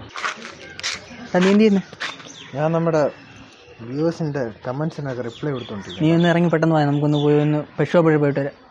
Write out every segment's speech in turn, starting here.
നീ എന്ത് ചെയ്യുന്നു ഞാൻ നമ്മുടെ വ്യൂവേഴ്സിൻ്റെ കമൻസിനൊക്കെ റിപ്ലൈ കൊടുത്തോണ്ടിരിക്കും നീ ഒന്ന് ഇറങ്ങി പെട്ടെന്ന് പോയാൽ നമുക്കൊന്ന് പോയി ഒന്ന് പെഷ് ഷോപ്പിൽ പോയിട്ട് വരാം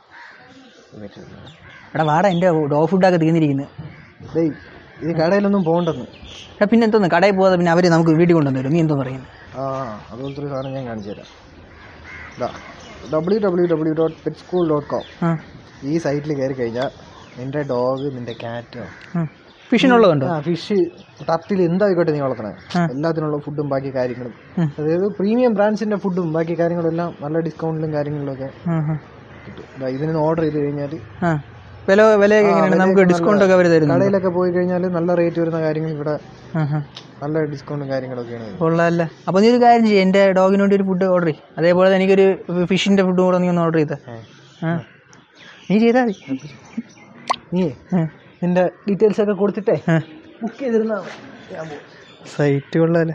എടാ വാടാ എൻ്റെ ഡോ ഫുഡൊക്കെ തീർന്നിരിക്കുന്നത് ഡേയ് ഈ കടയിലൊന്നും പോകണ്ടെന്ന് എടാ പിന്നെ എന്തോന്ന് കടയിൽ പോകാതെ പിന്നെ അവർ നമുക്ക് വീട്ടിൽ കൊണ്ടുവന്ന് തരും നീ എന്തോ പറയുന്നത് ആ അതുപോലത്തെ ഒരു സാധനം ഞാൻ കാണിച്ചു തരാം ഇതാ W W W dot pet school dot com ആ ഈ സൈറ്റിൽ കയറി കഴിഞ്ഞാൽ നിന്റെ ഡോഗ് നിന്റെ ക്യാറ്റോ ഫിഷിനുള്ളതുണ്ടോ ആ ഫിഷ് ടർട്ടിൽ എന്തായിക്കോട്ടെ നീ വളർത്തണേ ആ. എല്ലാത്തിനുള്ള ഫുഡും ബാക്കി കാര്യങ്ങളും ഉം. അതായത് പ്രീമിയം ബ്രാൻഡ്സിന്റെ ഫുഡും ബാക്കി കാര്യങ്ങളും എല്ലാം നല്ല ഡിസ്കൗണ്ടിലും കാര്യങ്ങളിലും ഒക്കെ കിട്ടും ദാ ഇതിന് ഓർഡർ ചെയ്ത് കഴിഞ്ഞാൽ ആ വില വിലയൊക്കെ എങ്ങനെയാണ് നമുക്ക് ഡിസ്കൗണ്ട് ഒക്കെ അവർ തരുന്നു കടയിലൊക്കെ പോയി കഴിഞ്ഞാൽ നല്ല റേറ്റ് വരുന്ന കാര്യങ്ങൾ ഇവിടെ നല്ല ഡിസ്കൗണ്ടും കാര്യങ്ങളൊക്കെയാണ് വരുന്നത്. കൊള്ളാമല്ല അപ്പോൾ നീ ഒരു കാര്യം ചെയ്യും എൻ്റെ ഡോഗിന് വേണ്ടി ഒരു ഫുഡ് ഓർഡർ ചെയ്യും അതേപോലെ തന്നെ എനിക്കൊരു ഫിഷിൻ്റെ ഫുഡും കൂടെ നീ ഒന്ന് ഓർഡർ ചെയ്താൽ ആ നീ ചെയ്താൽ മതി നീ ആ. നിന്റെ ഡീറ്റെയിൽസ് ഒക്കെ കൊടുത്തിട്ടേ ആ. ബുക്ക് ചെയ്തിരുന്നാൽ മതി. ഞാൻ പോകും സൈറ്റ് കൊള്ളാമല്ലേ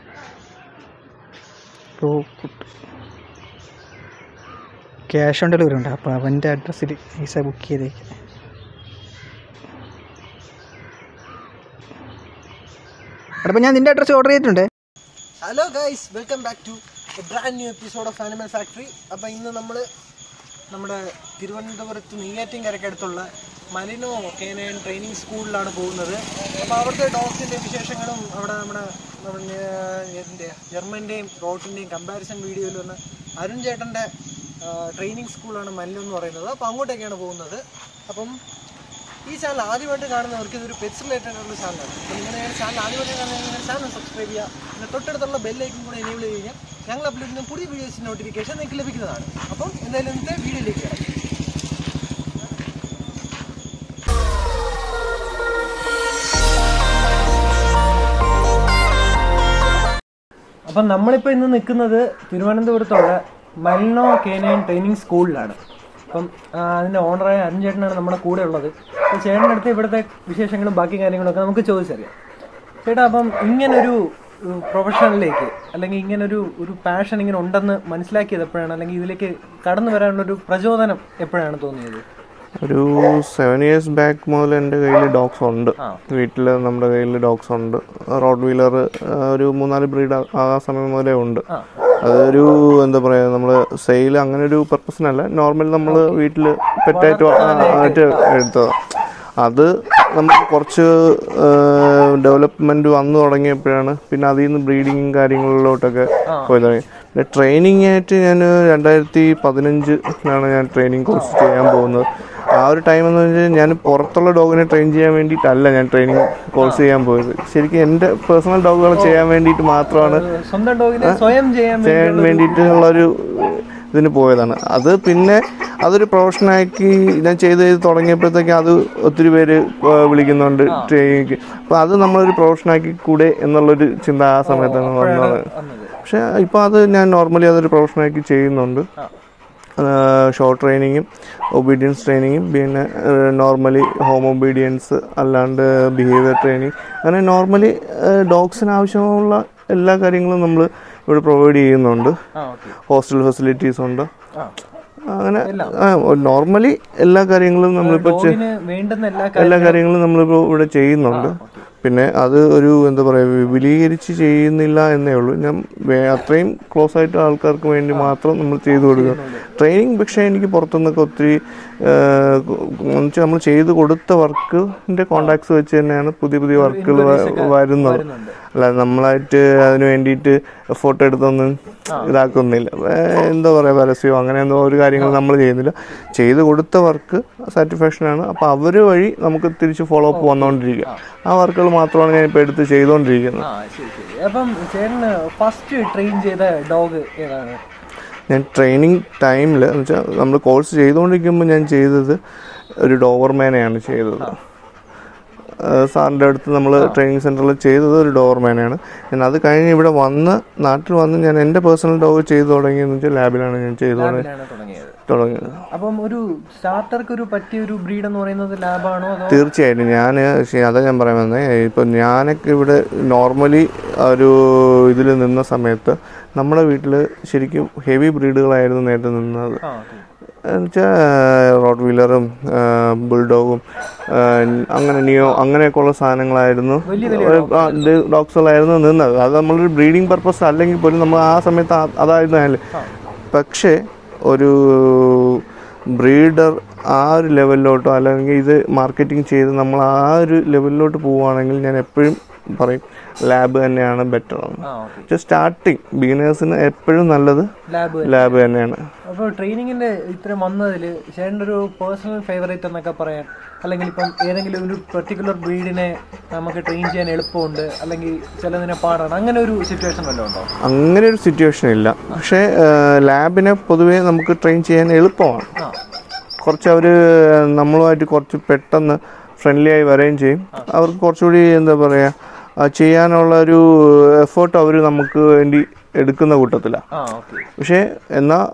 ക്യാഷ് ഓൺ ഡെലിവറി ഉണ്ട് അപ്പോൾ അവൻ്റെ അഡ്രസ്സിൽ പൈസ ബുക്ക് ചെയ്തേക്കാം അപ്പോൾ ഞാൻ നിൻ്റെ അഡ്രസ്സ് ഓർഡർ ചെയ്തിട്ടുണ്ട് hello guys welcome back to brand new episode of animal factory അപ്പോൾ ഇന്ന് നമ്മൾ നമ്മുടെ തിരുവനന്തപുരത്ത് നെയ്യാറ്റിൻകരക്കടുത്തുള്ള മലിനോ കേനയൻ ട്രെയിനിങ് സ്കൂളിലാണ് പോകുന്നത് അപ്പോൾ അവിടുത്തെ ഡോഗ്സിൻ്റെ വിശേഷങ്ങളും അവിടെ നമ്മുടെ നമ്മുടെ എൻ്റെ ജർമ്മൻ്റെയും റോട്ടിൻ്റെയും കമ്പാരിസൺ വീഡിയോയിൽ വന്ന് അരുൺ ചേട്ടൻ്റെ ട്രെയിനിങ് സ്കൂളാണ് മല്ലു എന്ന് പറയുന്നത് അപ്പോൾ അങ്ങോട്ടേക്കാണ് പോകുന്നത് അപ്പം ഈ ചാനൽ ആദ്യമായിട്ട് കാണുന്നവർക്ക് ഇതൊരു പെറ്റ്സ് റിലേറ്റഡ് ഉള്ള ചാനലാണ് അപ്പോൾ നിങ്ങൾ ഞങ്ങളുടെ ചാനൽ ആദ്യമായിട്ട് കാണുന്ന ചാനൽ സബ്സ്ക്രൈബ് ചെയ്യുക പിന്നെ തൊട്ടടുത്തുള്ള ബെല്ലൈക്കും കൂടെ എനേബിൾ ചെയ്ത് കഴിഞ്ഞാൽ ഞങ്ങൾ അപ്ലോഡ് ചെയ്യുന്ന പുതിയ വീഡിയോസിൻ്റെ നോട്ടിഫിക്കേഷൻ നിങ്ങൾക്ക് ലഭിക്കുന്നതാണ് അപ്പം എന്തായാലും ഇന്നത്തെ വീഡിയോയിലേക്ക് വരാം അപ്പം നമ്മളിപ്പോൾ ഇന്ന് നിൽക്കുന്നത് തിരുവനന്തപുരത്തുള്ള മൽനോ കേനയൻ ട്രെയിനിങ് സ്കൂളിലാണ് അപ്പം ആ, അതിൻ്റെ ഓണറായ അരുൺ ചേട്ടനാണ് നമ്മുടെ കൂടെ ഉള്ളത് അപ്പോൾ ചേട്ടൻ്റെ അടുത്ത് ഇവിടുത്തെ വിശേഷങ്ങളും ബാക്കി കാര്യങ്ങളൊക്കെ നമുക്ക് ചോദിച്ചറിയാം ചേട്ടാ അപ്പം ഇങ്ങനൊരു പ്രൊഫഷനിലേക്ക് അല്ലെങ്കിൽ ഇങ്ങനൊരു ഒരു പാഷൻ ഇങ്ങനെ ഉണ്ടെന്ന് മനസ്സിലാക്കിയത് എപ്പോഴാണ് അല്ലെങ്കിൽ ഇതിലേക്ക് കടന്നു വരാനുള്ളൊരു പ്രചോദനം എപ്പോഴാണ് തോന്നിയത് ഒരു സെവൻ ഇയേഴ്സ് ബാക്ക് മുതൽ എൻ്റെ കയ്യിൽ ഡോഗ്സ് ഉണ്ട് ആ. വീട്ടിൽ നമ്മുടെ കയ്യിൽ ഡോഗ്സ് ഉണ്ട് റോഡ് വീലർ ഒരു മൂന്നാല് ബ്രീഡ് ആ സമയം മുതലേ ഉണ്ട് ആ. അതൊരു എന്താ പറയുക നമ്മൾ സെയിൽ അങ്ങനെ ഒരു പർപ്പസിനല്ല നോർമൽ നമ്മൾ വീട്ടിൽ പെറ്റായിട്ട് ആയിട്ട് എടുത്തത് അത് നമുക്ക് കുറച്ച് ഡെവലപ്മെന്റ് വന്നു തുടങ്ങിയപ്പോഴാണ് പിന്നെ അതിൽ നിന്ന് ബ്രീഡിങ്ങും കാര്യങ്ങളിലോട്ടൊക്കെ പോയി തുടങ്ങി പിന്നെ ട്രെയിനിങ് ആയിട്ട് ഞാൻ രണ്ടായിരത്തി പതിനഞ്ചിലാണ് ഞാൻ ട്രെയിനിങ് കോഴ്സ് ചെയ്യാൻ പോകുന്നത് ആ ഒരു ടൈം എന്ന് വെച്ചാൽ ഞാൻ പുറത്തുള്ള ഡോഗിനെ ട്രെയിൻ ചെയ്യാൻ വേണ്ടിയിട്ടല്ല ഞാൻ ട്രെയിനിങ് കോഴ്സ് ചെയ്യാൻ പോയത് ശരിക്കും എൻ്റെ പേഴ്സണൽ ഡോഗുകൾ ചെയ്യാൻ വേണ്ടിയിട്ട് മാത്രമാണ് സ്വന്തം ഡോഗിനെ സ്വയം ചെയ്യാൻ ചെയ്യാൻ വേണ്ടിയിട്ടുള്ളൊരു ഇതിന് പോയതാണ് അത് പിന്നെ അതൊരു പ്രൊഫഷനാക്കി ഞാൻ ചെയ്ത് ചെയ്ത് തുടങ്ങിയപ്പോഴത്തേക്ക് അത് ഒത്തിരി പേര് ആ, വിളിക്കുന്നുണ്ട് ട്രെയിനിങ് അപ്പോൾ അത് നമ്മളൊരു പ്രൊഫഷനാക്കി കൂടെ എന്നുള്ളൊരു ചിന്ത ആ സമയത്താണ് വന്നത് വന്നത് പക്ഷെ ഇപ്പോൾ അത് ഞാൻ നോർമലി അതൊരു പ്രൊഫഷനാക്കി ചെയ്യുന്നുണ്ട് ഷോർട്ട് ട്രെയിനിങ്ങും ഒബീഡിയൻസ് ട്രെയിനിങ്ങും പിന്നെ നോർമലി ഹോം ഒബീഡിയൻസ് അല്ലാണ്ട് ബിഹേവിയർ ട്രെയിനിങ് അങ്ങനെ നോർമലി ഡോഗ്സിന് ആവശ്യമുള്ള എല്ലാ കാര്യങ്ങളും നമ്മൾ ഇവിടെ പ്രൊവൈഡ് ചെയ്യുന്നുണ്ട് ആ ഓക്കെ ഹോസ്റ്റൽ ഫെസിലിറ്റീസ് ഉണ്ട് ആ അങ്ങനെ നോർമലി എല്ലാ കാര്യങ്ങളും നമ്മളിപ്പോൾ ചെ- ഡോഗിന് വേണ്ടുന്ന എല്ലാ എല്ലാ കാര്യങ്ങളും നമ്മളിപ്പോൾ ഇവിടെ ചെയ്യുന്നുണ്ട് പിന്നെ അത് ഒരു എന്താ പറയുക വിപുലീകരിച്ച് ചെയ്യുന്നില്ല എന്നേ ഉള്ളൂ ഞാൻ വേ- അത്രയും ക്ലോസ് ആയിട്ട് ആൾക്കാർക്ക് വേണ്ടി മാത്രം നമ്മൾ ചെയ്തു കൊടുക്കുക ട്രെയിനിങ് പക്ഷേ എനിക്ക് പുറത്തുനിന്നൊക്കെ ഒത്തിരി വെച്ചാൽ നമ്മൾ ചെയ്ത് കൊടുത്ത വർക്കിൻ്റെ കോണ്ടാക്ട്സ് വെച്ച് തന്നെയാണ് പുതിയ പുതിയ വർക്കുകൾ വരുന്നത് അല്ല നമ്മളായിട്ട് അതിന് വേണ്ടിയിട്ട് എഫോർട്ട് എടുത്തൊന്നും ഇതാക്കുന്നില്ല ഏഹ് എന്താ പറയുക പരസ്യമോ അങ്ങനെ എന്തോ ഒരു കാര്യങ്ങൾ നമ്മൾ ചെയ്യുന്നില്ല ചെയ്ത് കൊടുത്ത വർക്ക് സാറ്റിസ്ഫാക്ഷനാണ് അപ്പോൾ അവർ വഴി നമുക്ക് തിരിച്ച് ഫോളോ അപ്പ് വന്നുകൊണ്ടിരിക്കുക ആ വർക്കുകൾ മാത്രമാണ് ഞാൻ ഇപ്പോൾ എടുത്ത് ചെയ്തുകൊണ്ടിരിക്കുന്നത് ആ ശരി ശരി അപ്പം ചേട്ടന് ഫസ്റ്റ് ട്രെയിൻ ചെയ്ത ഡോഗ് ഏതാണ് ഞാൻ ട്രെയിനിങ് ടൈമിൽ എന്ന് വെച്ചാൽ നമ്മൾ കോഴ്സ് ചെയ്തുകൊണ്ടിരിക്കുമ്പോൾ ഞാൻ ചെയ്തത് ഒരു ഡോവർമാനെയാണ് ചെയ്തത് ഏഹ് സാറിൻ്റെ അടുത്ത് നമ്മൾ ട്രെയിനിങ് സെൻറ്ററിൽ ചെയ്തത് ഒരു ഡോവർമാനെയാണ് ഞാൻ അത് കഴിഞ്ഞ് ഇവിടെ വന്ന് നാട്ടിൽ വന്ന് ഞാൻ എൻ്റെ പേഴ്സണൽ ഡോഗ് ചെയ്തു തുടങ്ങിയെന്ന് വെച്ചാൽ ലാബിലാണ് ഞാൻ ചെയ്തു തുടങ്ങി- ലാണ് തുടങ്ങിയത് തുടങ്ങിയത് അപ്പം ഒരു സ്റ്റാർട്ടർക്ക് ഒരു പറ്റിയ ഒരു ബ്രീഡ് എന്ന് പറയുന്നത് ലാബാണോ അതോ തീർച്ചയായിട്ടും ഞാൻ അതാ ഞാൻ പറയാൻ വന്നേ ഇപ്പം ഞാനൊക്കെ ഇവിടെ നോർമലി ഒരു ഇതിൽ നിന്ന സമയത്ത് നമ്മുടെ വീട്ടിൽ ശരിക്കും ഹെവി ബ്രീഡുകളായിരുന്നു നേരത്തെ നിന്നത് ആ ഓക്കെ വെച്ചാൽ റോഡ് വീലറും ബുൾഡോഗും അങ്ങനെ നിയോ അങ്ങനെയൊക്കെയുള്ള സാധനങ്ങളായിരുന്നു ഡോഗ്സുകളായിരുന്നു നിന്നത് അത് നമ്മളൊരു ബ്രീഡിംഗ് പർപ്പസ് അല്ലെങ്കിൽ പോലും നമ്മൾ ആ സമയത്ത് ആ- അതായിരുന്നു അതിൽ പക്ഷേ ഒരു ബ്രീഡർ ആ ഒരു ലെവലിലോട്ടോ അല്ലെങ്കിൽ ഇത് മാർക്കറ്റിംഗ് ചെയ്ത് നമ്മൾ ആ ഒരു ലെവലിലോട്ട് പോവുകയാണെങ്കിൽ ഞാൻ എപ്പോഴും പറയും ലാബ് തന്നെയാണ് ബെറ്റർ ആ ഓക്കെ പക്ഷെ സ്റ്റാർട്ടിങ് ബിഗിനേഴ്സിന് എപ്പോഴും നല്ലത് ലാബ് ലാബ് തന്നെയാണ് അപ്പോൾ ട്രെയിനിങ്ങിന്റെ ഇത്രയും വന്നതിൽ ചേട്ടൻ്റെ ഒരു പേഴ്സണൽ ഫേവറേറ്റ് എന്നൊക്കെ പറയാൻ അല്ലെങ്കിൽ ഇപ്പം ഏതെങ്കിലും ഒരു പെർട്ടിക്കുലർ ബ്രീഡിനെ നമുക്ക് ട്രെയിൻ ചെയ്യാൻ എളുപ്പമുണ്ട് അല്ലെങ്കിൽ ചിലതിനെ പാടാണ് അങ്ങനെ ഒരു സിറ്റുവേഷൻ വല്ലതും ഉണ്ടോ അങ്ങനെ ഒരു സിറ്റുവേഷൻ ഇല്ല പക്ഷേ ലാബിനെ പൊതുവേ നമുക്ക് ട്രെയിൻ ചെയ്യാൻ എളുപ്പമാണ് ആ കുറച്ച് അവർ നമ്മളുമായിട്ട് കുറച്ച് പെട്ടെന്ന് ഫ്രണ്ട്ലി ആയി വരികയും ചെയ്യും അവർക്ക് കുറച്ചുകൂടി എന്താ പറയുക ചെയ്യാനുള്ള ഒരു എഫേർട്ട് അവർ നമുക്ക് വേണ്ടി എടുക്കുന്ന കൂട്ടത്തിലാണ് ആ ഓക്കെ പക്ഷേ എന്നാൽ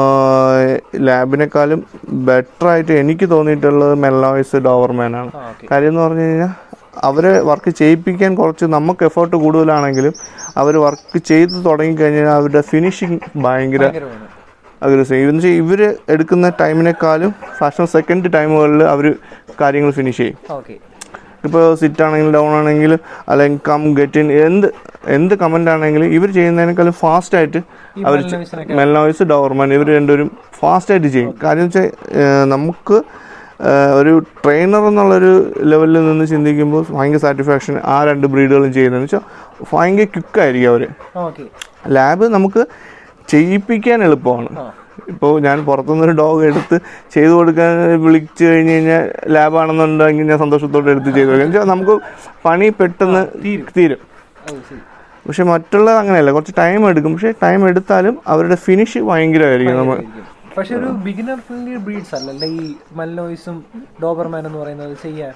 ലാബിനേക്കാളും ബെറ്റർ ആയിട്ട് എനിക്ക് തോന്നിയിട്ടുള്ളത് മെല്ലോയ്സ് ഡോവർമാനാണ് ആ ഓക്കെ കാര്യം എന്ന് പറഞ്ഞു കഴിഞ്ഞാൽ അവരെ വർക്ക് ചെയ്യിപ്പിക്കാൻ കുറച്ച് നമുക്ക് എഫേർട്ട് കൂടുതലാണെങ്കിലും അവർ വർക്ക് ചെയ്ത് തുടങ്ങിക്കഴിഞ്ഞാൽ അവരുടെ ഫിനിഷിങ് ഭയങ്കര ഭയങ്കരമാണ് അഗ്രസീവ് എന്ന് വെച്ചാൽ ഇവർ എടുക്കുന്ന ടൈമിനേക്കാളും ഫാഷൻ സെക്കൻഡ് ടൈമുകളിൽ അവർ കാര്യങ്ങൾ ഫിനിഷ് ചെയ്യും ഓക്കെ ഇപ്പോൾ സിറ്റ് ആണെങ്കിലും ഡൗൺ ആണെങ്കിലും അല്ലെങ്കിൽ കം ഗെറ്റ് ഇൻ എന്ത് എന്ത് കമൻ്റ് ആണെങ്കിലും ഇവർ ചെയ്യുന്നതിനേക്കാളും ഫാസ്റ്റായിട്ട് അവർ മെൽനോയ്സിനൊക്കെ മെൽനോയ്സ് ഡവർമാൻ ഇവർ രണ്ടുപേരും ഫാസ്റ്റായിട്ട് ചെയ്യും കാര്യം വെച്ചാൽ നമുക്ക് ഏഹ്, ഒരു ട്രെയിനർ എന്നുള്ളൊരു ലെവലിൽ നിന്ന് ചിന്തിക്കുമ്പോൾ ഭയങ്കര സാറ്റിസ്ഫാക്ഷൻ ആ രണ്ട് ബ്രീഡുകളും ചെയ്യുന്നതെന്ന് വെച്ചാൽ ഭയങ്കര ക്വിക്കായിരിക്കും അവർ ഓക്കെ ലാബ് നമുക്ക് ചെയ്യിപ്പിക്കാൻ എളുപ്പമാണ് ആ ഇപ്പോൾ ഞാൻ പുറത്തുനിന്നൊരു ഡോഗ് എടുത്ത് ചെയ്തു കൊടുക്കാൻ വിളിച്ചു കഴിഞ്ഞ് കഴിഞ്ഞാൽ ലാബാണെന്നുണ്ടെങ്കിൽ ഞാൻ സന്തോഷത്തോടെ എടുത്ത് ചെയ്തു കൊടുക്കാം എന്നുവെച്ചാൽ നമുക്ക് പണി പെട്ടെന്ന് തീരും അത് ശരി പക്ഷെ മറ്റുള്ളത് അങ്ങനെയല്ല കുറച്ച് ടൈം എടുക്കും പക്ഷേ ടൈം എടുത്താലും അവരുടെ ഫിനിഷ് ഭയങ്കരമായിരിക്കും നമ്മൾ പക്ഷെ ഒരു ബിഗിനർ ഫ്രണ്ട്ലി ബ്രീഡ്സ് അല്ലല്ലേ ഈ മൽനോയ്സും ഡോബർമാൻ എന്ന് പറയുന്നത് ചെയ്യാൻ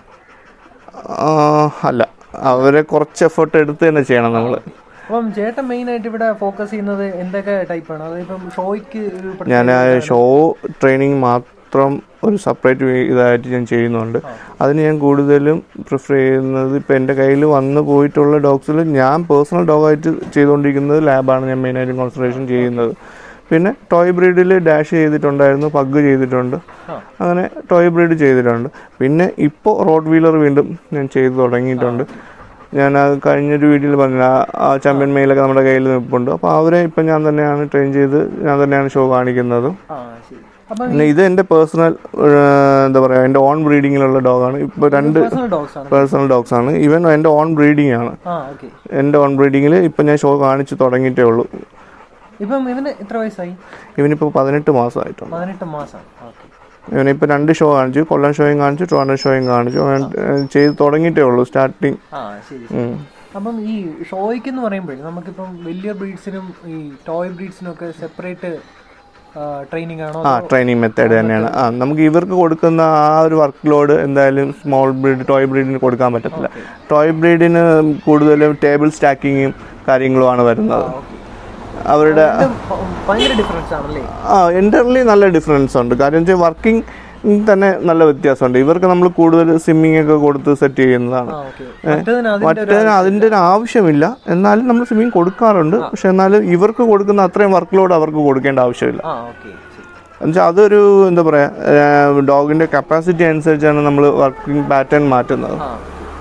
ആ, അല്ല അവരെ കുറച്ച് എഫേർട്ട് എടുത്ത് തന്നെ ചെയ്യണം നമ്മൾ അപ്പം ചേട്ടൻ മെയിൻ ആയിട്ട് ഇവിടെ ഫോക്കസ് ചെയ്യുന്നത് എന്തൊക്കെ ടൈപ്പാണ് അതിപ്പം ഷോയ്ക്ക് ഒരു പ്രത്യേക- ഞാൻ ആ ഷോ ട്രെയിനിങ് മാത്രം ഒരു സെപ്പറേറ്റ് ഇതായിട്ട് ഞാൻ ചെയ്യുന്നുണ്ട് അതിന് ഞാൻ കൂടുതലും പ്രിഫർ ചെയ്യുന്നത് ഇപ്പം എൻ്റെ കയ്യിൽ വന്ന് പോയിട്ടുള്ള ഡോഗ്സിൽ ഞാൻ പേഴ്സണൽ ഡോഗായിട്ട് ചെയ്തുകൊണ്ടിരിക്കുന്നത് ലാബാണ് ഞാൻ മെയിനായിട്ടും കോൺസെൻട്രേഷൻ ചെയ്യുന്നത് പിന്നെ ടോയ് ബ്രീഡിൽ ഡാഷ് ചെയ്തിട്ടുണ്ടായിരുന്നു പഗ് ചെയ്തിട്ടുണ്ട് ആ. അങ്ങനെ ടോയ് ബ്രീഡ് ചെയ്തിട്ടുണ്ട് പിന്നെ ഇപ്പോൾ റോഡ് വീലർ വീണ്ടും ഞാൻ ചെയ്തു തുടങ്ങിയിട്ടുണ്ട് ഞാൻ ആ കഴിഞ്ഞൊരു വീഡിയോയിൽ പറഞ്ഞ ആ ചാമ്പ്യൻ മെയിലൊക്കെ നമ്മുടെ കയ്യിൽ നിൽപ്പുണ്ട് അപ്പോൾ അവരെ ഇപ്പം ഞാൻ തന്നെയാണ് ട്രെയിൻ ചെയ്ത് ഞാൻ തന്നെയാണ് ഷോ കാണിക്കുന്നതും ആ ശരി അപ്പം പിന്നെ ഇത് എൻ്റെ പേഴ്സണൽ എന്താ പറയുക എൻ്റെ ഓൺ ബ്രീഡിങ്ങിലുള്ള ഡോഗാണ് ഇപ്പോൾ രണ്ട് പേഴ്സണൽ ഡോഗ്സ് ആണ് പേഴ്സണൽ ഡോഗ്സ് ആണ് ഈവൻ എൻ്റെ ഓൺ ബ്രീഡിംഗ് ആണ് ആ ഓക്കെ എൻ്റെ ഓൺ ബ്രീഡിങ്ങിൽ ഇപ്പം ഞാൻ ഷോ കാണിച്ച് തുടങ്ങിയിട്ടേ ഉള്ളൂ ഇപ്പം ഇവന് എത്ര വയസ്സായി ഇവനിപ്പോൾ പതിനെട്ട് മാസമായിട്ടുണ്ട് പതിനെട്ട് മാസം ഓക്കെ ഇവനിപ്പോൾ രണ്ട് ഷോ കാണിച്ചു കൊല്ലം ഷോയും കാണിച്ചു ട്രിവാൻഡ്രം ഷോയും കാണിച്ചു അവൻ, ഏഹ്, ചെയ്ത് തുടങ്ങിയിട്ടേ ഉള്ളൂ സ്റ്റാർട്ടിങ് ആ ശരി അപ്പം ഈ ഷോയ്ക്ക് എന്ന് പറയുമ്പോഴേ നമുക്കിപ്പം വലിയ ബ്രീഡ്സിനും ഈ ടോയ് ബ്രീഡ്സിനും ഒക്കെ സെപ്പറേറ്റ് ട്രെയിനിങ് ആണോ ആ ട്രെയിനിങ് മെത്തേഡ് തന്നെയാണ് ആ നമുക്ക് ഇവർക്ക് കൊടുക്കുന്ന ആ ഒരു വർക്ക് ലോഡ് എന്തായാലും സ്മോൾ ബ്രീഡ് ടോയ് ബ്രീഡിന് കൊടുക്കാൻ പറ്റത്തില്ല ടോയ് ബ്രീഡിന് കൂടുതലും ടേബിൾ സ്റ്റാക്കിങ്ങും കാര്യങ്ങളുമാണ് വരുന്നത് അവരുടെ ഇത് ഭ- ഭയങ്കര ഡിഫറൻസ് ആണല്ലേ ആ എൻ്റർലി നല്ല ഡിഫറൻസ് ഉണ്ട് കാര്യം വെച്ചാൽ വർക്കിംഗ് തന്നെ നല്ല വ്യത്യാസമുണ്ട് ഇവർക്ക് നമ്മൾ കൂടുതൽ സ്വിമ്മിങ് ഒക്കെ കൊടുത്ത് സെറ്റ് ചെയ്യുന്നതാണ് ആ ഓക്കെ മറ്റേതിന് അതിന്റെ ഒരു മറ്റേ അതിൻ്റെ ഒരു ആവശ്യമില്ല എന്നാലും നമ്മൾ സ്വിമ്മിങ് കൊടുക്കാറുണ്ട് പക്ഷെ എന്നാലും ഇവർക്ക് കൊടുക്കുന്ന അത്രയും വർക്ക് ലോഡ് അവർക്ക് കൊടുക്കേണ്ട ആവശ്യമില്ല ആ ഓക്കെ ശരി എന്നുവെച്ചാൽ അതൊരു എന്താ പറയുക ഡോഗിൻ്റെ കപ്പാസിറ്റി അനുസരിച്ചാണ് നമ്മൾ വർക്കിംഗ് പാറ്റേൺ മാറ്റുന്നത് ആ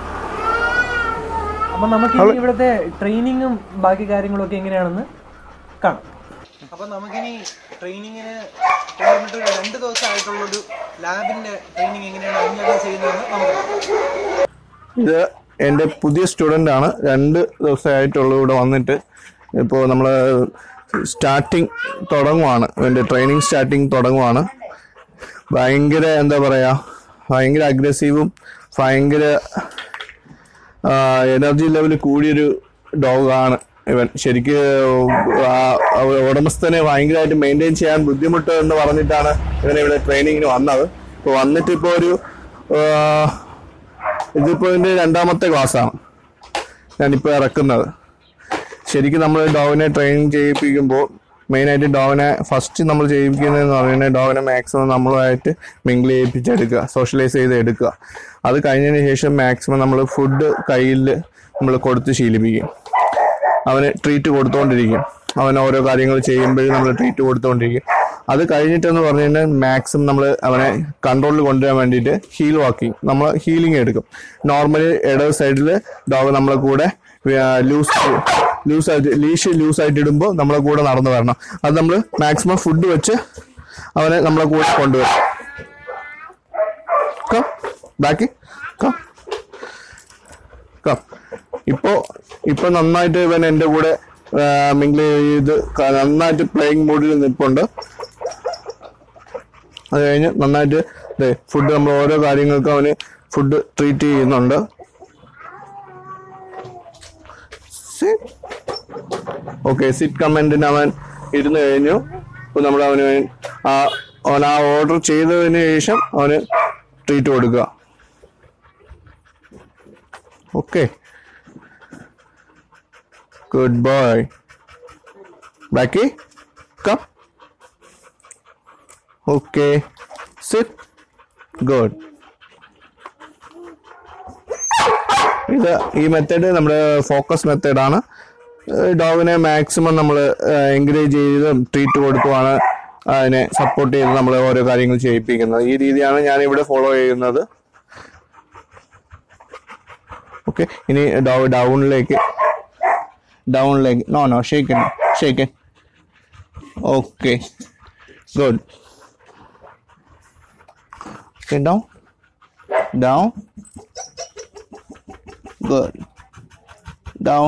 അപ്പം നമുക്ക് ഇനി ഇവിടുത്തെ ട്രെയിനിങ്ങും ബാക്കി കാര്യങ്ങളും ഒക്കെ എങ്ങനെയാണെന്ന് കാണാം അപ്പം നമുക്കിനി ട്രെയിനിങ്ങിന് കിലോമീറ്റർ രണ്ട് ദിവസമായിട്ടുള്ളൊരു ലാബിന്റെ ട്രെയിനിങ് എങ്ങനെയാണ് അതിനൊക്കെ ചെയ്യുന്നതെന്ന് നമുക്ക് കാണാം. ഇത് എൻ്റെ പുതിയ സ്റ്റുഡൻ്റ് ആണ് രണ്ട് ദിവസമായിട്ടുള്ളൂ ഇവിടെ വന്നിട്ട് ഇപ്പോൾ നമ്മൾ സ്റ്റാർട്ടിങ് തുടങ്ങുവാണ് എൻ്റെ ട്രെയിനിങ് സ്റ്റാർട്ടിങ് തുടങ്ങുവാണ് ഭയങ്കര എന്താ പറയുക ഭയങ്കര അഗ്രസീവും ഭയങ്കര എനർജി ലെവൽ കൂടിയൊരു ഡോഗാണ് ഇവൻ ശരിക്ക് ആ ഉടമസ്ഥനെ ഭയങ്കരമായിട്ട് മെയിൻറ്റെയിൻ ചെയ്യാൻ ബുദ്ധിമുട്ട് എന്ന് പറഞ്ഞിട്ടാണ് ഇവനെ ഇവിടെ ട്രെയിനിങ്ങിന് വന്നത് ഇപ്പോൾ വന്നിട്ട് ഇപ്പോൾ ഒരു ആ, ഇതിപ്പോൾ ഇതിൻ്റെ രണ്ടാമത്തെ ക്ലാസ്സാണ് ഞാനിപ്പോൾ ഇറക്കുന്നത് ശരിക്കും നമ്മൾ ഡോഗിനെ ട്രെയിനിങ് ചെയ്യിപ്പിക്കുമ്പോൾ മെയിനായിട്ട് ഡോഗിനെ ഫസ്റ്റ് നമ്മൾ ചെയ്യിപ്പിക്കുന്നതെന്ന് പറയുന്നത് ഡോഗിനെ മാക്സിമം നമ്മളുമായിട്ട് മിങ്കിൾ ചെയ്യിപ്പിച്ചെടുക്കുക സോഷ്യലൈസ് ചെയ്ത് എടുക്കുക അത് കഴിഞ്ഞതിന് ശേഷം മാക്സിമം നമ്മൾ ഫുഡ് കയ്യിൽ നമ്മൾ കൊടുത്ത് ശീലിപ്പിക്കും അവന് ട്രീറ്റ് കൊടുത്തുകൊണ്ടിരിക്കും അവൻ ഓരോ കാര്യങ്ങൾ ചെയ്യുമ്പോഴും നമ്മൾ ട്രീറ്റ് കൊടുത്തുകൊണ്ടിരിക്കും അത് കഴിഞ്ഞിട്ടെന്ന് പറഞ്ഞു കഴിഞ്ഞാൽ മാക്സിമം നമ്മൾ അവനെ കൺട്രോളിൽ കൊണ്ടുവരാൻ വേണ്ടിയിട്ട് ഹീൽ വാക്കിംഗ് നമ്മൾ ഹീലിംഗ് എടുക്കും നോർമലി ഇടത് സൈഡിൽ ഡോഗ് നമ്മളെ കൂടെ ലൂസ് ലൂസ് ആയിട്ട് ലീഷ് ലൂസ് ആയിട്ട് ഇടുമ്പോൾ നമ്മളെ കൂടെ നടന്നു വരണം അത് നമ്മൾ മാക്സിമം ഫുഡ് വെച്ച് അവനെ നമ്മളെ കൂടെ കൊണ്ടുവരും കം ബാക്കി കം കം ഇപ്പോ ഇപ്പൊ നന്നായിട്ട് ഇവൻ എന്റെ കൂടെ മിങ്കിൾ ചെയ്ത് ക- നന്നായിട്ട് പ്ലേയിങ് മൂഡിൽ നിൽപ്പുണ്ട് അത് കഴിഞ്ഞ് നന്നായിട്ട് ഫുഡ് നമ്മൾ ഓരോ കാര്യങ്ങൾക്കും അവന് ഫുഡ് ട്രീറ്റ് ചെയ്യുന്നുണ്ട് ഓക്കെ സിറ്റ് കമന്റിന് അവൻ ഇരുന്ന് കഴിഞ്ഞു ഇപ്പൊ നമ്മൾ അവന് വേ- ആ അവൻ ആ ഓർഡർ ചെയ്തതിന് ശേഷം അവന് ട്രീറ്റ് കൊടുക്കുക ഓക്കെ ഗുഡ് ബോയ് ബാക്കി കം ഓക്കെ സിറ്റ് ഗുഡ് ഇത് ഈ മെത്തേഡ് നമ്മുടെ ഫോക്കസ് മെത്തേഡാണ് ഡോഗിനെ മാക്സിമം നമ്മൾ എൻകറേജ് ചെയ്ത് ട്രീറ്റ് കൊടുക്കുവാണ് അതിനെ സപ്പോർട്ട് ചെയ്ത് നമ്മൾ ഓരോ കാര്യങ്ങൾ ചെയ്യിപ്പിക്കുന്നത് ഈ രീതിയാണ് ഞാൻ ഇവിടെ ഫോളോ ചെയ്യുന്നത് ഓക്കെ ഇനി ഡോഗ് ഡൗണിലേക്ക് ഡൗണിലേക്ക് no no shake hand shake hand okay good okay down down good down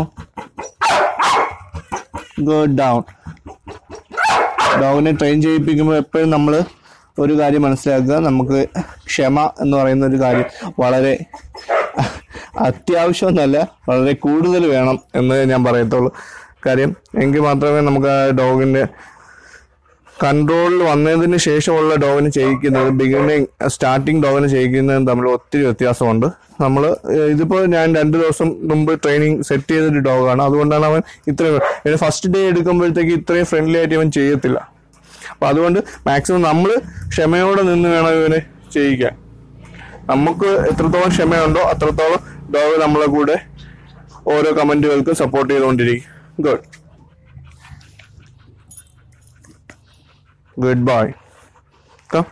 good down ഡോഗിനെ ട്രെയിൻ ചെയ്യിപ്പിക്കുമ്പോൾ എപ്പോഴും നമ്മൾ ഒരു കാര്യം മനസ്സിലാക്കുക നമുക്ക് ക്ഷമ എന്ന് പറയുന്ന ഒരു കാര്യം വളരെ അത്യാവശ്യമൊന്നുമല്ല വളരെ കൂടുതൽ വേണം എന്ന് ഞാൻ പറയത്തുള്ളൂ കാര്യം എങ്കിൽ മാത്രമേ നമുക്ക് ആ ഡോഗിൻ്റെ കൺട്രോളിൽ വന്നതിന് ശേഷമുള്ള ഡോഗിന് ചെയ്യിക്കുന്നത് ബിഗിനിങ് സ്റ്റാർട്ടിങ് ഡോഗിന് ചെയ്യിക്കുന്നതും തമ്മിൽ ഒത്തിരി വ്യത്യാസമുണ്ട് നമ്മൾ ഇതിപ്പോൾ ഞാൻ രണ്ട് ദിവസം മുമ്പ് ട്രെയിനിങ് സെറ്റ് ചെയ്തൊരു ഡോഗാണ് അതുകൊണ്ടാണ് അവൻ ഇത്രയും ഫസ്റ്റ് ഡേ എടുക്കുമ്പോഴത്തേക്ക് ഇത്രയും ഫ്രണ്ട്ലി ആയിട്ട് അവൻ ചെയ്യത്തില്ല അപ്പൊ അതുകൊണ്ട് മാക്സിമം നമ്മൾ ക്ഷമയോടെ നിന്ന് വേണം ഇവനെ ചെയ്യിക്കാൻ നമുക്ക് എത്രത്തോളം ക്ഷമയുണ്ടോ അത്രത്തോളം ഡോഗ് നമ്മളെ കൂടെ ഓരോ കമന്റുകൾക്കും സപ്പോർട്ട് ചെയ്തുകൊണ്ടിരിക്കും good good bye come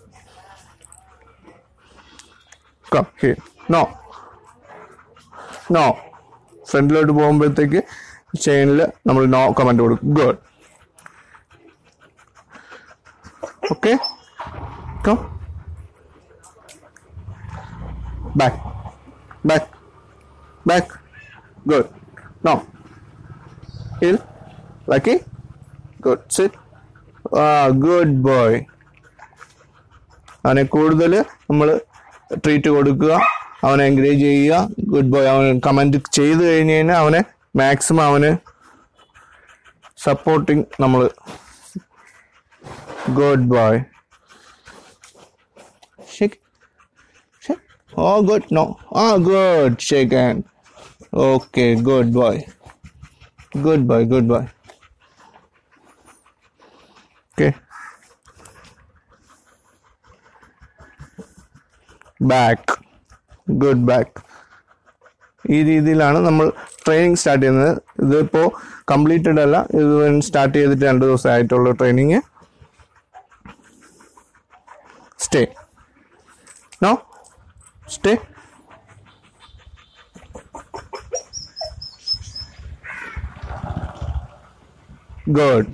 come here no no ഫ്രണ്ടിലോട്ട് പോകുമ്പോഴത്തേക്ക് ചെയിനിൽ നമ്മൾ നോ കമന്റ് കൊടുക്കും good okay come back back back good now heel lucky good sit ah good boy അവനെ കൂടുതൽ നമ്മൾ ട്രീറ്റ് കൊടുക്കുക അവനെ എൻകറേജ് ചെയ്യുക ഗുഡ് ബോയ് അവൻ കമൻറ്റ് ചെയ്ത് കഴിഞ്ഞ് കഴിഞ്ഞാൽ അവനെ മാക്സിമം അവന് സപ്പോർട്ടിങ് നമ്മൾ good boy shake Shake. Oh, good. No. Ah, good. Shake hand. Okay, good boy. Good boy. Good boy. Okay. Back good back ഈ രീതിയിലാണ് നമ്മൾ ട്രെയിനിങ് സ്റ്റാർട്ട് ചെയ്യുന്നത് ഇതിപ്പോൾ കംപ്ലീറ്റഡ് അല്ല ഇത് സ്റ്റാർട്ട് ചെയ്തിട്ട് രണ്ട് ദിവസം ആയിട്ടുള്ള training stay no Stay. Good.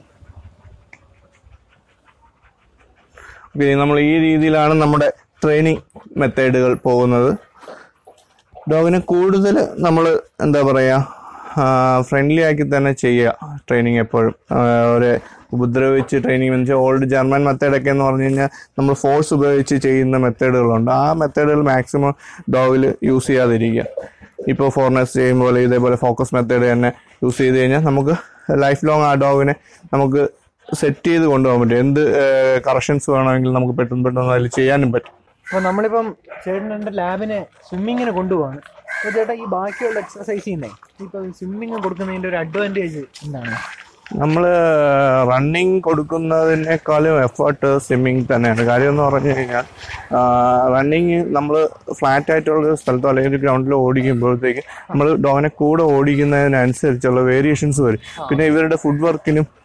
Okay നമ്മൾ ഈ രീതിയിലാണ് നമ്മുടെ ട്രെയിനിങ് മെത്തേഡുകൾ പോകുന്നത് ഡോഗിനെ കൂടുതൽ നമ്മൾ എന്താ പറയുക ഫ്രണ്ട്ലി ആക്കി തന്നെ ചെയ്യുക ട്രെയിനിങ് എപ്പോഴും ആ, ഒരു ഉപദ്രവിച്ച് ട്രെയിനിങ് എന്ന് വെച്ചാൽ ഓൾഡ് ജർമ്മൻ മെത്തേഡൊക്കെ എന്ന് പറഞ്ഞു കഴിഞ്ഞാൽ നമ്മൾ ഫോഴ്സ് ഉപയോഗിച്ച് ചെയ്യുന്ന മെത്തേഡുകളുണ്ട് ആ മെത്തേഡുകൾ മാക്സിമം ഡോഗിൽ യൂസ് ചെയ്യാതിരിക്കുക ഇപ്പോൾ ഫോറിനേഴ്സ് ചെയ്യുമ്പോൾ ഇതേപോലെ ഫോക്കസ് മെത്തേഡ് തന്നെ യൂസ് ചെയ്ത് കഴിഞ്ഞാൽ നമുക്ക് ലൈഫ് ലോങ് ആ ഡോഗിനെ നമുക്ക് സെറ്റ് ചെയ്ത് കൊണ്ടുപോകാൻ പറ്റും എന്ത് കറക്ഷൻസ് വേണമെങ്കിലും നമുക്ക് പെട്ടെന്ന് പെട്ടെന്ന് അതിൽ ചെയ്യാനും പറ്റും അപ്പോൾ നമ്മളിപ്പം ചേട്ടൻ എൻ്റെ ലാബിനെ സ്വിമ്മിങ്ങിന് കൊണ്ടുപോവാണ് അപ്പോൾ ചേട്ടാ ഈ ബാക്കിയുള്ള എക്സസൈസ് ചെയ്യുന്നേ ഇപ്പം സ്വിമ്മിങ് കൊടുക്കുന്നതിൻ്റെ ഒരു അഡ്വാൻറ്റേജ് എന്താണ് നമ്മൾ റണ്ണിങ് കൊടുക്കുന്നതിനേക്കാളും എഫേർട്ട് സ്വിമ്മിങ് തന്നെയാണ് കാര്യം എന്ന് പറഞ്ഞു കഴിഞ്ഞാൽ റണ്ണിങ് നമ്മൾ ഫ്ലാറ്റ് ആയിട്ടുള്ള ഒരു സ്ഥലത്തോ അല്ലെങ്കിൽ ഒരു ഗ്രൗണ്ടിൽ ഓടിക്കുമ്പോഴത്തേക്ക് നമ്മൾ ഡോഗനെ കൂടെ ഓടിക്കുന്നതിനനുസരിച്ചുള്ള വേരിയേഷൻസ് വരും പിന്നെ ഇവരുടെ ഫുഡ് വർക്കിനും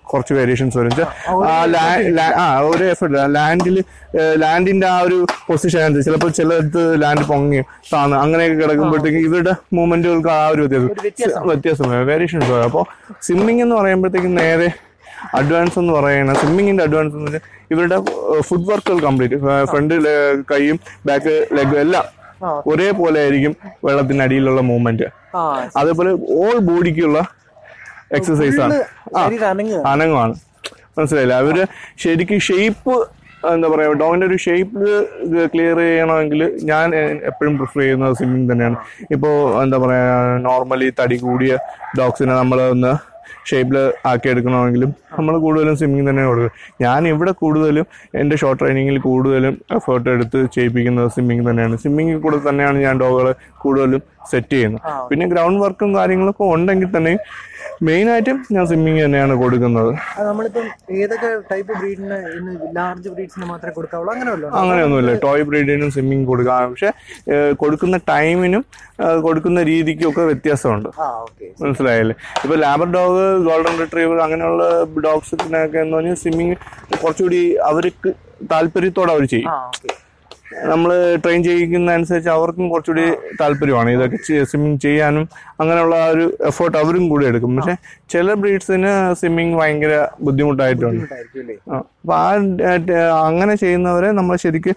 കുറച്ച് വേരിയേഷൻസ് വരും ച്ചാ, ആ ലാ- ലാ- ആ ഒരു എഫർട്ട് ലാൻഡിൽ ലാൻഡിന്റെ ആ ഒരു പൊസിഷൻ അനുസരിച്ച് ചിലപ്പോൾ ചിലടത്ത് ലാൻഡ് പൊങ്ങി താന്ന് അങ്ങനെയൊക്കെ കിടക്കുമ്പോഴത്തേക്ക് ഇവരുടെ മൂവ്മെന്റുകൾക്ക് ആ ഒരു വ്യത്യാസം വ്യത്യാസം വേരിയേഷൻസ് വരും അപ്പോൾ സ്വിമ്മിംഗ് എന്ന് പറയുമ്പോഴത്തേക്കും നേരെ അഡ്വാൻസ് എന്ന് പറയുന്നത് സ്വിമ്മിങ്ങിന്റെ അഡ്വാൻസ് എന്ന് വെച്ചാൽ ഇവരുടെ ഫുഡ് വർക്കുകൾ കംപ്ലീറ്റ് ഫ്രണ്ട് കൈയും ബാക്ക് ലെഗും എല്ലാം ഒരേപോലെ ആയിരിക്കും വെള്ളത്തിനടിയിലുള്ള മൂവ്മെന്റ് ആ അതേപോലെ ഓൾ ബോഡിക്കുള്ള എക്സസൈസ് ആണ് ആ ശരീരം അനങ്ങുക അനങ്ങുമാണ് മനസ്സിലായില്ല അവര് ശരിക്കും ഷേപ്പ് എന്താ പറയാ ഡോഗിന്റെ ഒരു ഷേപ്പ് ക്ലിയർ ചെയ്യണമെങ്കിൽ ഞാൻ എപ്പോഴും പ്രിഫർ ചെയ്യുന്നത് സ്വിമ്മിങ് തന്നെയാണ് ഇപ്പോൾ എന്താ പറയാ നോർമലി തടി കൂടിയ ഡോഗ്സിനെ നമ്മൾ ഒന്ന് ഷേപ്പിൽ ആക്കി എടുക്കണമെങ്കിലും നമ്മൾ കൂടുതലും സ്വിമ്മിങ് തന്നെ കൊടുക്കും ഞാൻ ഇവിടെ കൂടുതലും എൻ്റെ ഷോർട്ട് ട്രെയിനിങ്ങിൽ കൂടുതലും എഫേർട്ട് എടുത്ത് ചെയ്യിപ്പിക്കുന്നത് സ്വിമ്മിങ് തന്നെയാണ് സ്വിമ്മിങ്ങിൽ കൂടെ തന്നെയാണ് ഞാൻ ഡോഗുകളെ കൂടുതലും സെറ്റ് ചെയ്യുന്നത് പിന്നെ ഗ്രൗണ്ട് വർക്കും കാര്യങ്ങളൊക്കെ ഉണ്ടെങ്കിൽ തന്നെ മെയിനായിട്ടും ഞാൻ സ്വിമ്മിങ് തന്നെയാണ് കൊടുക്കുന്നത് അത് നമ്മളിപ്പം ഏതൊക്കെ ടൈപ്പ് ബ്രീഡിന് ഇന്ന് ലാർജ് ബ്രീഡ്സിന് മാത്രമേ കൊടുക്കാവുള്ളൂ അങ്ങനെ വല്ലതും അങ്ങനെയൊന്നുമില്ല ടോയ് ബ്രീഡിനും സ്വിമ്മിങ് കൊടുക്കാം പക്ഷെ ഏഹ്, കൊടുക്കുന്ന ടൈമിനും ഏഹ്, കൊടുക്കുന്ന രീതിക്കും ഒക്കെ വ്യത്യാസമുണ്ട് ആ ഓക്കെ മനസ്സിലായല്ലേ ഇപ്പൊ ലാബർ ഡോഗ് ഗോൾഡൻ റിട്രീവർ അങ്ങനെയുള്ള ഡോഗ്സിനൊക്കെ എന്ന് പറഞ്ഞാൽ സ്വിമ്മിങ് കുറച്ചുകൂടി അവർക്ക് താല്പര്യത്തോടെ അവർ ചെയ്യും ആ ഓക്കെ നമ്മൾ ട്രെയിൻ ചെയ്യിക്കുന്ന അനുസരിച്ച് അവർക്കും കുറച്ചുകൂടി താല്പര്യമാണ് ഇതൊക്കെ സ്വിമ്മിങ് ചെയ്യാനും അങ്ങനെയുള്ള ആ ഒരു എഫേർട്ട് അവരും കൂടി എടുക്കും പക്ഷെ ചില ബ്രീഡ്സിന് സ്വിമ്മിങ് ഭയങ്കര ബുദ്ധിമുട്ടായിട്ടുണ്ട് ആയിരിക്കും ആ, അപ്പൊ ആ ഡ- ഡ- അങ്ങനെ ചെയ്യുന്നവരെ നമ്മൾ ശരിക്ക്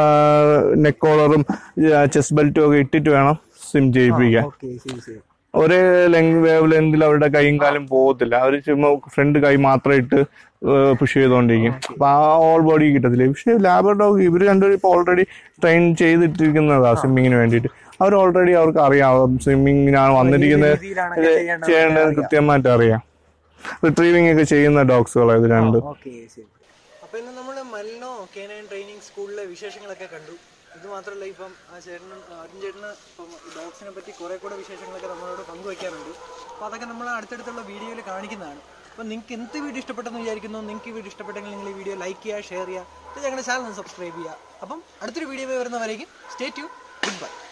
നെക്ക് കോളറും ചെസ്റ്റ് ബെൽറ്റും ഒക്കെ ഇട്ടിട്ട് വേണം സ്വിം ചെയ്യിപ്പിക്കാൻ ഓക്കെ ശരി ശരി ഒരേ ലെങ് വേവ് ലെങ്തിൽ അവരുടെ കൈയും കാലും പോകത്തില്ല അവർ ചുമ്മാ ഫ്രണ്ട് കൈ മാത്രം ഇട്ട് പുഷ് ചെയ്തുകൊണ്ടിരിക്കും അപ്പൊ ആ ഓൾ ബോഡി കിട്ടത്തില്ല പക്ഷേ ലാബർ ഡോഗ് ഇവർ രണ്ടുപേരും ഇപ്പൊ ഓൾറെഡി ട്രെയിൻ ചെയ്തിട്ടിരിക്കുന്നതാ സ്വിമ്മിങ്ങിന് വേണ്ടിയിട്ട് അവർ ഓൾറെഡി അവർക്ക് അറിയാം സ്വിമ്മിങ്ങിനാണ് വന്നിരിക്കുന്നത് രീതിയിലാണ് ഇത് ചെയ്യേണ്ടത് കൃത്യമായിട്ട് അറിയാം റിട്രീവിംഗ് ഒക്കെ ചെയ്യുന്ന ഡോഗ്സുകളാണ് ഇത് രണ്ടും ഓക്കെ ശരി അപ്പൊ ഇന്ന് നമ്മൾ മലിനോ കേനൈൻ ട്രെയിനിങ് സ്കൂളിലെ വിശേഷങ്ങളൊക്കെ കണ്ടു ഇത് മാത്രമല്ല ഇപ്പം ആ ചേട്ടന് അരുൺ ചേട്ടന് ഇപ്പം ഡോഗ്സിനെ പറ്റി കുറെ കൂടെ വിശേഷങ്ങളൊക്കെ നമ്മളോട് പങ്കുവയ്ക്കാറുണ്ട് അപ്പോൾ അതൊക്കെ നമ്മൾ അടുത്തടുത്തുള്ള വീഡിയോയിൽ കാണിക്കുന്നതാണ് അപ്പോൾ നിങ്ങൾക്ക് എന്ത് വീഡിയോ ഇഷ്ടപ്പെട്ടെന്ന് വിചാരിക്കുന്നു നിങ്ങൾക്ക് ഈ വീഡിയോ ഇഷ്ടപ്പെട്ടെങ്കിൽ നിങ്ങൾ ഈ വീഡിയോ ലൈക്ക് ചെയ്യുക ഷെയർ ചെയ്യുക ഇത് ഞങ്ങളുടെ ചാനൽ സബ്സ്ക്രൈബ് ചെയ്യുക അപ്പം അടുത്തൊരു വീഡിയോ വരുന്നവരേക്കും സ്റ്റേ ട്യൂ ഗുഡ് ബൈ